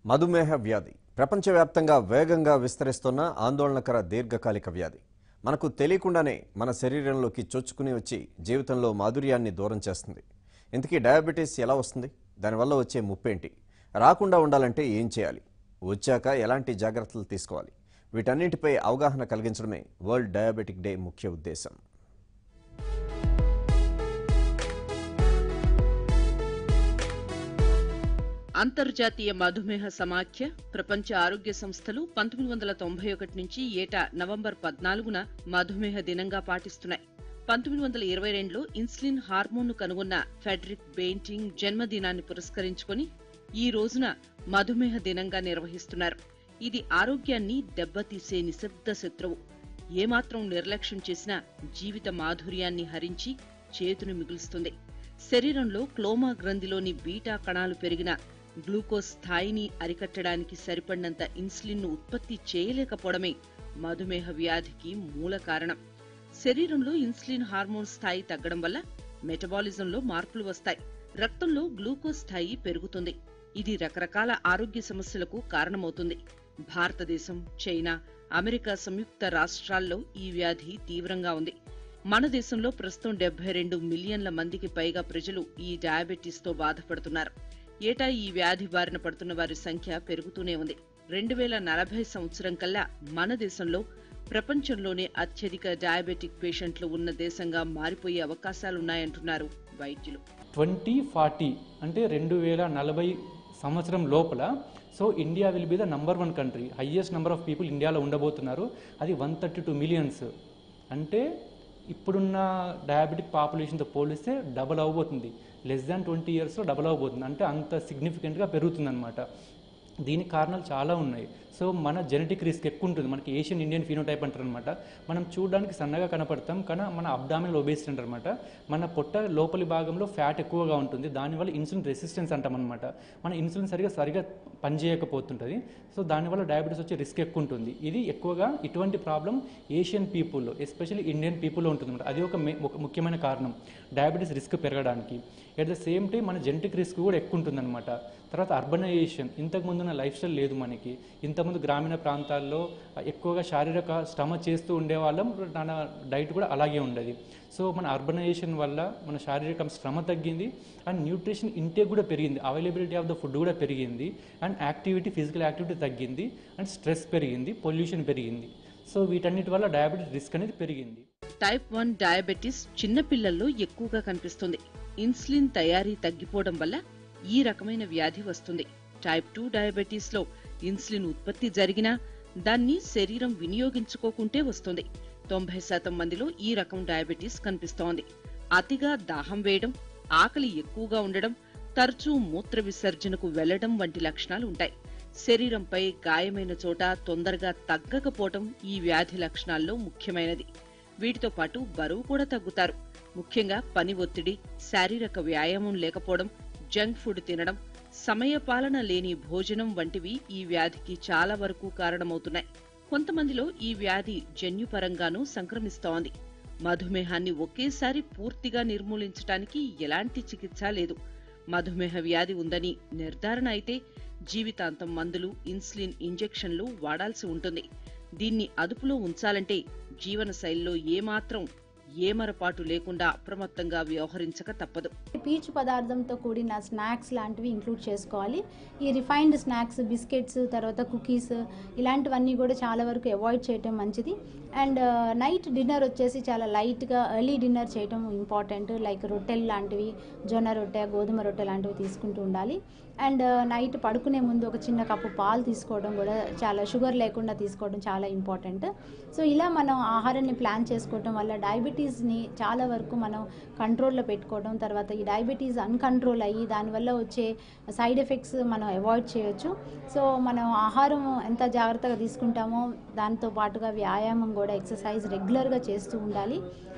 మధుమేహ వ్యాధి ప్రపంచవ్యాప్తంగా వేగంగా విస్తరిస్తున్న ఆందోళనకర దీర్ఘకాలిక వ్యాధి మనకు తెలియకుండానే మన శరీరంలోకి చొచ్చుకుని వచ్చి జీవితంలో మాధుర్యాన్ని దూరం చేస్తుంది ఇంతకీ డయాబెటీస్ ఎలా వస్తుంది దానివల్ల వచ్చే ముప్పేంటి రాకుండా ఉండాలంటే ఏం చేయాలి వచ్చాక ఎలాంటి జాగ్రత్తలు తీసుకోవాలి వీటన్నింటిపై అవగాహన కలిగించడమే వరల్డ్ డయాబెటిక్ డే ముఖ్య ఉద్దేశం అంతర్జాతీయ మధుమేహ సమాఖ్య ప్రపంచ ఆరోగ్య సంస్థలు పంతొమ్మిది వందల తొంభై ఒకటి నుంచి ఏటా నవంబర్ పద్నాలుగున మధుమేహ దినంగా పాటిస్తున్నాయి పంతొమ్మిది వందల ఇరవై రెండులో ఇన్సులిన్ హార్మోన్ను కనుగొన్న ఫెడరిక్ బెయింటింగ్ జన్మదినాన్ని పురస్కరించుకొని ఈ రోజున మధుమేహ దినంగా నిర్వహిస్తున్నారు ఇది ఆరోగ్యాన్ని దెబ్బతీసే నిశ్శబ్ద శత్రువు ఏమాత్రం నిర్లక్ష్యం చేసినా జీవిత మాధుర్యాన్ని హరించి చేతును మిగులుస్తుంది శరీరంలో క్లోమా గ్రంథిలోని బీటా కణాలు పెరిగిన గ్లూకోజ్ స్థాయిని అరికట్టడానికి సరిపడినంత ఇన్సులిన్ ను ఉత్పత్తి చేయలేకపోవడమే మధుమేహ వ్యాధికి మూల కారణం శరీరంలో ఇన్సులిన్ హార్మోన్ స్థాయి తగ్గడం వల్ల మెటబాలిజంలో మార్పులు వస్తాయి రక్తంలో గ్లూకోజ్ స్థాయి పెరుగుతుంది ఇది రకరకాల ఆరోగ్య సమస్యలకు కారణమవుతుంది భారతదేశం చైనా అమెరికా సంయుక్త రాష్ట్రాల్లో ఈ వ్యాధి తీవ్రంగా ఉంది మన దేశంలో ప్రస్తుతం డెబ్బై రెండు మిలియన్ల మందికి పైగా ప్రజలు ఈ డయాబెటీస్ తో బాధపడుతున్నారు ఏటా ఈ వ్యాధి బారిన పడుతున్న వారి సంఖ్య పెరుగుతూనే ఉంది రెండు వేల నలభై సంవత్సరం కల్లా మన దేశంలో ప్రపంచంలోనే అత్యధిక డయాబెటిక్ పేషెంట్లు ఉన్న దేశంగా మారిపోయే అవకాశాలున్నాయంటున్నారు వైద్యులు ట్వంటీ ఫార్టీ అంటే రెండు వేల నలభై సంవత్సరం లోపల so India will be the number one country highest number of people ఇండియాలో ఉండబోతున్నారు అది వన్ థర్టీ టూ మిలియన్స్ అంటే ఇప్పుడున్న డయాబెటిక్ పాపులేషన్తో పోలిస్తే డబల్ అవ్వబోతుంది లెస్ దాన్ ట్వంటీ ఇయర్స్లో డబల్ అవ్వబోతుంది అంటే అంత సిగ్నిఫికెంట్గా పెరుగుతుంది అనమాట దీనికి కారణాలు చాలా ఉన్నాయి సో మన జెనెటిక్ రిస్క్ ఎక్కువ ఉంటుంది మనకి ఏషియన్ ఇండియన్ ఫినోటైప్ అంటారు అనమాట మనం చూడడానికి సన్నగా కనపడతాం కానీ మన అబ్డామినల్ ఒబేసిటీ అంటారు అనమాట మన పొట్ట లోపలి భాగంలో ఫ్యాట్ ఎక్కువగా ఉంటుంది దానివల్ల ఇన్సులిన్ రెసిస్టెన్స్ అంటాం అనమాట మన ఇన్సులిన్ సరిగా సరిగా పనిచేయకపోతుంటుంది సో దానివల్ల డయాబెటీస్ వచ్చే రిస్క్ ఎక్కువ ఉంటుంది ఇది ఎక్కువగా ఇటువంటి ప్రాబ్లం ఏషియన్ పీపుల్లో ఎస్పెషల్లీ ఇండియన్ పీపుల్లో ఉంటుంది అనమాట అది ఒక మే- ఒక ముఖ్యమైన కారణం డయాబెటీస్ రిస్క్ పెరగడానికి ఎట్ ద సేమ్ టైం మన జెనెటిక్ రిస్క్ కూడా ఎక్కువ ఉంటుందన్నమాట తర్వాత అర్బనైజేషన్ ఇంతకుముందు ఉన్న లైఫ్ స్టైల్ లేదు మనకి ఇంతకుముందు గ్రామీణ ప్రాంతాల్లో ఎక్కువగా శారీరక శ్రమ చేస్తూ ఉండేవాళ్ళం మన డైట్ కూడా అలాగే ఉండేది సో మన అర్బనైజేషన్ వల్ల మన శారీరక శ్రమ తగ్గింది అండ్ న్యూట్రిషన్ ఇంటేక్ కూడా పెరిగింది అవైలబిలిటీ ఆఫ్ ద ఫుడ్ కూడా పెరిగింది అండ్ యాక్టివిటీ ఫిజికల్ యాక్టివిటీ తగ్గింది అండ్ స్ట్రెస్ పెరిగింది పొల్యూషన్ పెరిగింది సో వీటన్నిటి వల్ల డయాబెటీస్ రిస్క్ అనేది పెరిగింది టైప్ వన్ డయాబెటిస్ చిన్నపిల్లల్లో ఎక్కువగా కనిపిస్తుంది ఇన్సులిన్ తయారీ తగ్గిపోవడం వల్ల ఈ రకమైన వ్యాధి వస్తుంది టైప్ టూ డయాబెటీస్ లో ఇన్సులిన్ ఉత్పత్తి జరిగినా దాన్ని శరీరం వినియోగించుకోకుంటే వస్తుంది తొంభై శాతం మందిలో ఈ రకం డయాబెటీస్ కనిపిస్తోంది అతిగా దాహం వేయడం ఆకలి ఎక్కువగా ఉండడం తరచూ మూత్ర విసర్జనకు వెళ్లడం వంటి లక్షణాలు ఉంటాయి శరీరంపై గాయమైన చోట తొందరగా తగ్గకపోవటం ఈ వ్యాధి లక్షణాల్లో ముఖ్యమైనది వీటితో పాటు బరువు కూడా తగ్గుతారు ముఖ్యంగా పని ఒత్తిడి శారీరక వ్యాయామం లేకపోవడం జంక్ ఫుడ్ తినడం సమయపాలన లేని భోజనం వంటివి ఈ వ్యాధికి చాలా వరకు కారణమవుతున్నాయి కొంతమందిలో ఈ వ్యాధి జన్యుపరంగానూ సంక్రమిస్తోంది మధుమేహాన్ని ఒకేసారి పూర్తిగా నిర్మూలించటానికి ఎలాంటి చికిత్స లేదు మధుమేహ వ్యాధి ఉందని నిర్ధారణ అయితే జీవితాంతం మందులు ఇన్సులిన్ ఇంజెక్షన్లు వాడాల్సి ఉంటుంది దీన్ని అదుపులో ఉంచాలంటే జీవనశైలిలో ఏమాత్రం ఏమరపాటు లేకుండా అప్రమత్తంగా వ్యవహరించక తప్పదు పీచు పదార్థంతో కూడిన స్నాక్స్ లాంటివి ఇంక్లూడ్ చేసుకోవాలి ఈ రిఫైన్డ్ స్నాక్స్ బిస్కెట్స్ తర్వాత కుకీస్ ఇలాంటివన్నీ కూడా చాలా వరకు అవాయిడ్ చేయటం మంచిది అండ్ నైట్ డిన్నర్ వచ్చేసి చాలా లైట్గా ఎర్లీ డిన్నర్ చేయటం ఇంపార్టెంట్ లైక్ రొట్టెలు లాంటివి జొన్న రొట్టె గోధుమ రొట్టె లాంటివి తీసుకుంటూ ఉండాలి అండ్ నైట్ పడుకునే ముందు ఒక చిన్న కప్పు పాలు తీసుకోవడం కూడా చాలా షుగర్ లేకుండా తీసుకోవడం చాలా ఇంపార్టెంట్ సో ఇలా మనం ఆహారాన్ని ప్లాన్ చేసుకోవడం వల్ల డయాబెటీస్ని చాలా వరకు మనం కంట్రోల్లో పెట్టుకోవడం తర్వాత ఈ డయాబెటీస్ అన్కంట్రోల్ అయ్యి దానివల్ల వచ్చే సైడ్ ఎఫెక్ట్స్ మనం అవాయిడ్ చేయొచ్చు సో మనం ఆహారం ఎంత జాగ్రత్తగా తీసుకుంటామో దాంతో పాటుగా వ్యాయామం కూడా ఎక్సర్సైజ్ రెగ్యులర్గా చేస్తూ ఉండాలి సో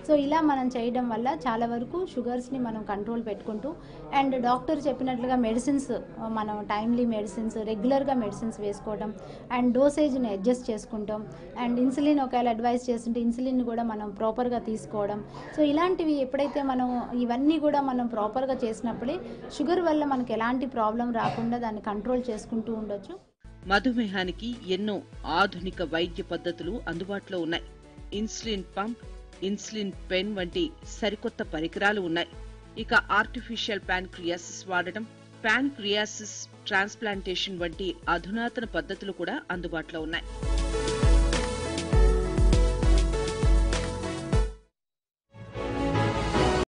సో ఇలా మనం చేయడం వల్ల చాలా వరకు షుగర్స్ని మనం కంట్రోల్ పెట్టుకుంటూ అండ్ డాక్టర్ చెప్పినట్లుగా మెడిసిన్స్ మనం టైమ్లీ మెడిసిన్స్ రెగ్యులర్గా మెడిసిన్స్ వేసుకోవడం అండ్ డోసేజ్ని అడ్జస్ట్ చేసుకుంటాం అండ్ ఇన్సులిన్ ఒకవేళ అడ్వైస్ చేస్తుంటే ఇన్సులిన్ కూడా మనం ప్రాపర్గా తీసుకోవడం సో ఇలాంటివి ఎప్పుడైతే మనం ఇవన్నీ కూడా మనం ప్రాపర్గా చేసినప్పుడే షుగర్ వల్ల మనకి ఎలాంటి ప్రాబ్లం రాకుండా దాన్ని కంట్రోల్ చేసుకుంటూ ఉండొచ్చు మధుమేహానికి ఎన్నో ఆధునిక వైద్య పద్ధతులు అందుబాటులో ఉన్నాయి ఇన్సులిన్ పంప్ ఇన్సులిన్ పెన్ వంటి సరికొత్త పరికరాలు ఉన్నాయి ఇక ఆర్టిఫిషియల్ ప్యాన్క్రియాసిస్ వాడటం ప్యాన్క్రియాసిస్ ట్రాన్స్ప్లాంటేషన్ వంటి అధునాతన పద్ధతులు కూడా అందుబాటులో ఉన్నాయి